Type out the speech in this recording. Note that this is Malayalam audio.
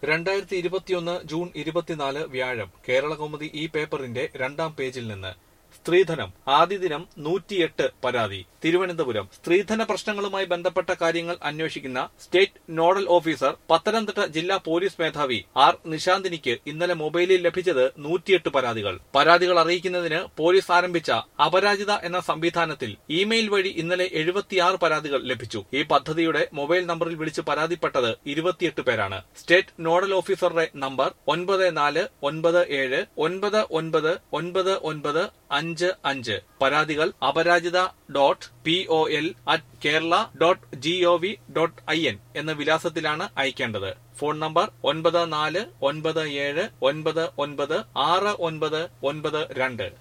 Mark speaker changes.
Speaker 1: രണ്ടായിരത്തി ഇരുപത്തിയൊന്ന് ജൂൺ ഇരുപത്തിനാല് വ്യാഴം കേരളകൗമുദി ഈ പേപ്പറിന്റെ രണ്ടാം പേജിൽ നിന്ന് സ്ത്രീധനം ആദ്യ ദിനം നൂറ്റിയെട്ട് പരാതി തിരുവനന്തപുരം സ്ത്രീധന പ്രശ്നങ്ങളുമായി ബന്ധപ്പെട്ട കാര്യങ്ങൾ അന്വേഷിക്കുന്ന സ്റ്റേറ്റ് നോഡൽ ഓഫീസർ പത്തനംതിട്ട ജില്ലാ പോലീസ് മേധാവി ആർ നിശാന്തിനിക്ക് ഇന്നലെ മൊബൈലിൽ ലഭിച്ചത് നൂറ്റിയെട്ട് പരാതികൾ പരാതികൾ അറിയിക്കുന്നതിന് പോലീസ് ആരംഭിച്ച അപരാജിത എന്ന സംവിധാനത്തിൽ ഇമെയിൽ വഴി ഇന്നലെ എഴുപത്തിയാറ് പരാതികൾ ലഭിച്ചു ഈ പദ്ധതിയുടെ മൊബൈൽ നമ്പറിൽ വിളിച്ച് പരാതിപ്പെട്ടത് ഇരുപത്തിയെട്ട് പേരാണ് സ്റ്റേറ്റ് നോഡൽ ഓഫീസറുടെ നമ്പർ ഒൻപത് നാല് ഒൻപത് ഏഴ് ഒൻപത് ഒൻപത് ഒൻപത് ഒൻപത് അഞ്ച് അഞ്ച് പരാതികൾ Aparajitha dot P O L at Kerala dot G O V dot I N എന്ന വിലാസത്തിലാണ് അയക്കേണ്ടത് ഫോൺ നമ്പർ ഒൻപത് നാല് ഒൻപത് ഏഴ് ഒൻപത് ഒൻപത് ആറ് ഒൻപത് ഒൻപത് രണ്ട്